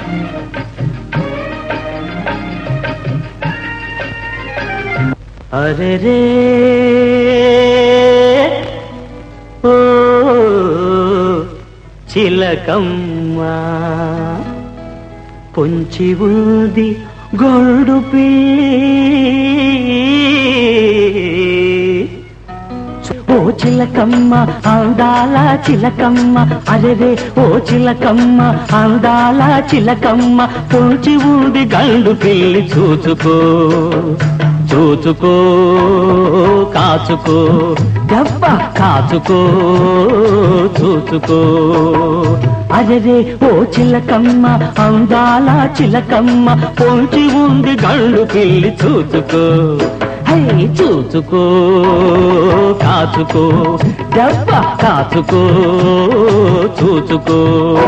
అరే రే ఓ చిలకమ్మా పొంచి ఉంది గొడు ఓ చిలకమ్మ అందాల చిలకమ్మ అరెరే ఓ చిలకమ్మ అందాల చిలకమ్మ పొంచి ఉంది గండు పిల్లి చూచుకో చూచుకో కాచుకో దెబ్బ కాచుకో చూచుకో అరెరే ఓ చిలకమ్మ అందాల చిలకమ్మ పొంచి ఉంది గండు పిల్లి చూచుకో హై చూచుకో కాచుకో దెబ్బ కాచుకో చూచుకో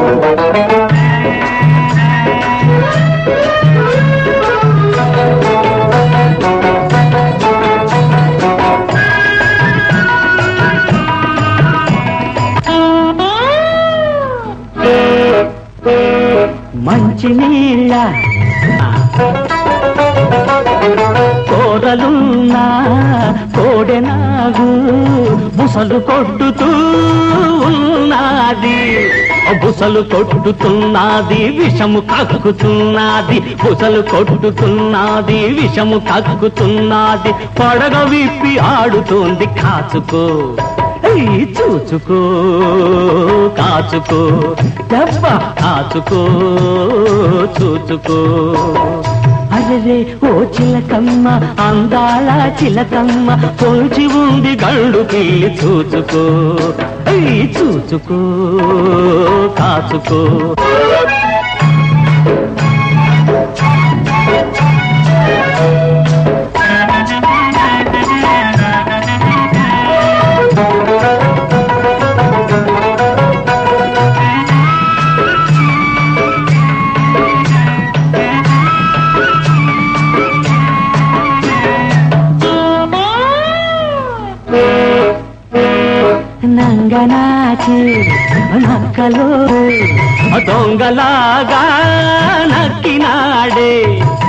మంచి నీళ్ళ కోరలున్నా కోడెనాగు బుసలు కొట్టుతూ ఉన్నది బుసలు కొట్టుతున్నది విషము కక్కుతున్నది బుసలు కొట్టుతున్నది విషము కక్కుతున్నది పడగ విప్పి ఆడుతోంది కాచుకో ఏయ్, చూచుకో కాచుకో దెబ్బ కాచుకో చూచుకో అరే ఓ చిలకమ్మ అందాల చిలకమ్మ పొంచి ఉంది గండు పిల్లి చూచుకో ఏయ్, చూచుకో కాచుకో నంగనాచి నక్కలో దొంగలాగా నక్కినాడే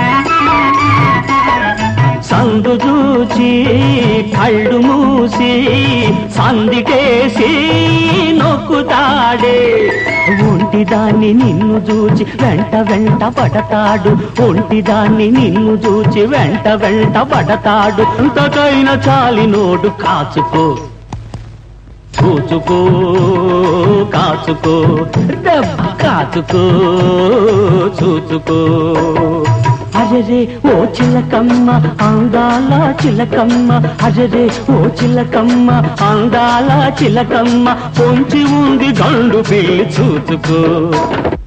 సందు చూచి కళ్ళు మూసి సందికేసి నొక్కుతాడే ఒంటిదాన్ని నిన్ను చూచి వెంట వెంట పడతాడు ఒంటిదాన్ని నిన్ను చూచి వెంట వెంట పడతాడు అంతకైన చాలినోడు కాచుకో చూచుకో కాచుకో దెబ్బ కాచుకో చూచుకో అజరే ఓ చిలకమ్మ అందాల చిలకమ్మ అజరే ఓ చిలకమ్మ అందాల చిలకమ్మ పొంచి ఉంది గండు పిల్లి చూచుకో